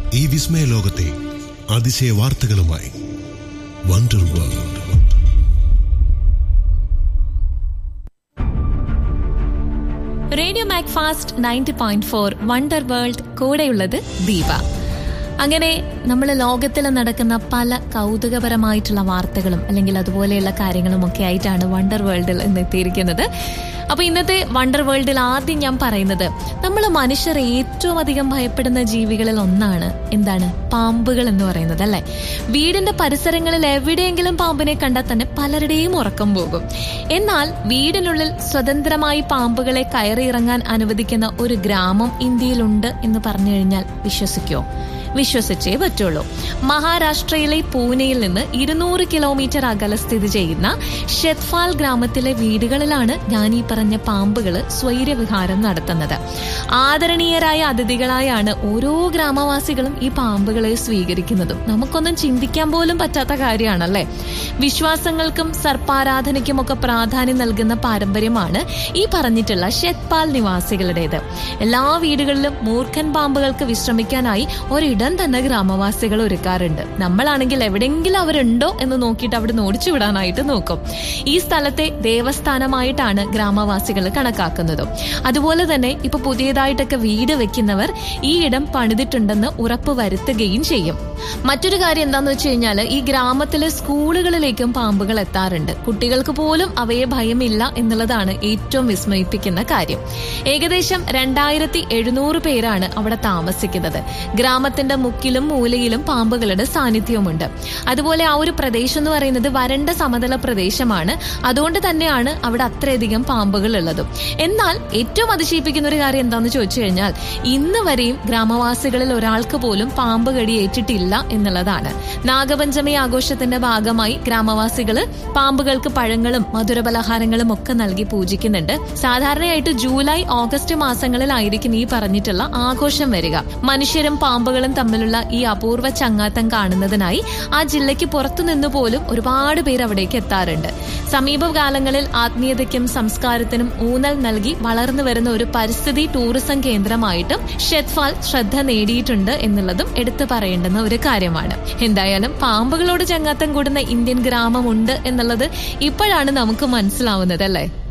ഈ വിസ്മയ ലോകത്തെ അതിശയ വാർത്തകളുമായി wonder world radio Mac Fast ninety point four wonder world കൂടെയുള്ളത് ദീപ അങ്ങനെ നമ്മൾ ലോകത്തിൽ നടക്കുന്ന പല കൗതുകപരമായിട്ടുള്ള വാർത്തകളും അല്ലെങ്കിൽ അതുപോലെയുള്ള കാര്യങ്ങളും ഒക്കെ ആയിട്ടാണ് വണ്ടർ വേൾഡിൽ ഇന്ന് എത്തിയിരിക്കുന്നത് അപ്പൊ ഇന്നത്തെ വണ്ടർ വേൾഡിൽ ആദ്യം ഞാൻ പറയുന്നത് നമ്മൾ മനുഷ്യർ ഏറ്റവും അധികം ഭയപ്പെടുന്ന ജീവികളിൽ ഒന്നാണ് എന്താണ് പാമ്പുകൾ എന്ന് പറയുന്നത് അല്ലെ വീടിന്റെ പരിസരങ്ങളിൽ എവിടെയെങ്കിലും പാമ്പിനെ കണ്ടാൽ തന്നെ പലരുടെയും ഉറക്കം പോകും എന്നാൽ വീടിനുള്ളിൽ സ്വതന്ത്രമായി പാമ്പുകളെ കയറിയിറങ്ങാൻ അനുവദിക്കുന്ന ഒരു ഗ്രാമം ഇന്ത്യയിലുണ്ട് എന്ന് പറഞ്ഞു കഴിഞ്ഞാൽ വിശ്വസിക്കോ വിശ്വസിച്ചേ പറ്റുള്ളൂ മഹാരാഷ്ട്രയിലെ പൂനെയിൽ നിന്ന് ഇരുന്നൂറ് കിലോമീറ്റർ അകലെ സ്ഥിതി ചെയ്യുന്ന ഷെത്ഫാൽ ഗ്രാമത്തിലെ വീടുകളിലാണ് ഞാൻ ഈ പറഞ്ഞ പാമ്പുകൾ സ്വൈര്യവിഹാരം നടത്തുന്നത് ആദരണീയരായ അതിഥികളായാണ് ഓരോ ഗ്രാമവാസികളും ഈ പാമ്പുകളെ സ്വീകരിക്കുന്നതും നമുക്കൊന്നും ചിന്തിക്കാൻ പോലും പറ്റാത്ത കാര്യമാണല്ലേ വിശ്വാസങ്ങൾക്കും സർപ്പാരാധനയ്ക്കും ഒക്കെ പ്രാധാന്യം നൽകുന്ന പാരമ്പര്യമാണ് ഈ പറഞ്ഞിട്ടുള്ള ഷെത്പാൽ നിവാസികളുടേത് എല്ലാ വീടുകളിലും മൂർഖൻ പാമ്പുകൾക്ക് വിശ്രമിക്കാനായി ഒരിടം തന്നെ ഗ്രാമവാസികൾ ഒരുക്കാറുണ്ട് നമ്മളാണെങ്കിൽ എവിടെയെങ്കിലും അവരുണ്ടോ എന്ന് നോക്കിയിട്ട് അവിടെ ഓടിച്ചു വിടാനായിട്ട് നോക്കും ഈ സ്ഥലത്തെ ദേവസ്ഥാനമായിട്ടാണ് ഗ്രാമവാസികൾ കണക്കാക്കുന്നത് അതുപോലെ തന്നെ ഇപ്പൊ പുതിയതായിട്ടൊക്കെ വീട് വെക്കുന്നവർ ഈ ഇടം പണിതിട്ടുണ്ടെന്ന് ഉറപ്പ് വരുത്തുകയും ചെയ്യും മറ്റൊരു കാര്യം എന്താന്ന് വെച്ച് കഴിഞ്ഞാൽ ഈ ഗ്രാമത്തിലെ സ്കൂളുകളിലേക്കും പാമ്പുകൾ എത്താറുണ്ട് കുട്ടികൾക്ക് പോലും അവയെ ഭയമില്ല എന്നുള്ളതാണ് ഏറ്റവും വിസ്മയിപ്പിക്കുന്ന കാര്യം ഏകദേശം രണ്ടായിരത്തി എഴുന്നൂറ് പേരാണ് അവിടെ താമസിക്കുന്നത് ഗ്രാമത്തിന്റെ മുക്കിലും മൂലയിലും പാമ്പുകളുടെ സാന്നിധ്യവുമുണ്ട് അതുപോലെ ആ ഒരു പ്രദേശം എന്ന് പറയുന്നത് വരണ്ട സമതല പ്രദേശമാണ് അതുകൊണ്ട് തന്നെയാണ് അവിടെ അത്രയധികം പാമ്പുകൾ ഉള്ളതും എന്നാൽ ഏറ്റവും അതിശയിപ്പിക്കുന്ന ഒരു കാര്യം എന്താണെന്ന് ചോദിച്ചു കഴിഞ്ഞാൽ ഇന്ന് വരെയും ഗ്രാമവാസികളിൽ ഒരാൾക്ക് പോലും പാമ്പ് കടി ഏറ്റിട്ടില്ല എന്നുള്ളതാണ് നാഗപഞ്ചമി ആഘോഷത്തിന്റെ ഭാഗമായി ഗ്രാമവാസികൾ പാമ്പുകൾക്ക് പഴങ്ങളും മധുരപലഹാരങ്ങളും ഒക്കെ നൽകി പൂജിക്കുന്നുണ്ട് സാധാരണയായിട്ട് ജൂലൈ ഓഗസ്റ്റ് മാസങ്ങളിലായിരിക്കും ഈ പറഞ്ഞിട്ടുള്ള ആഘോഷം വരിക മനുഷ്യരും പാമ്പുകളും തമ്മിലുള്ള ഈ അപൂർവ ചങ്ങാത്തം കാണുന്നതിനായി ആ ജില്ലയ്ക്ക് പുറത്തു നിന്ന് പോലും ഒരുപാട് പേര് അവിടേക്ക് എത്താറുണ്ട് സമീപകാലങ്ങളിൽ ആത്മീയതയ്ക്കും സംസ്കാരത്തിനും ഊന്നൽ നൽകി വളർന്നു വരുന്ന ഒരു പരിസ്ഥിതി ടൂറിസം കേന്ദ്രമായിട്ടും ഷെത്ഫാൽ ശ്രദ്ധ നേടിയിട്ടുണ്ട് എന്നുള്ളതും എടുത്തു പറയേണ്ടുന്ന ഒരു കാര്യമാണ് എന്തായാലും പാമ്പുകളോട് ചങ്ങാത്തം കൂടുന്ന ഇന്ത്യൻ ഗ്രാമമുണ്ട് എന്നുള്ളത് ഇപ്പോഴാണ് നമുക്ക് മനസ്സിലാവുന്നത് അല്ലേ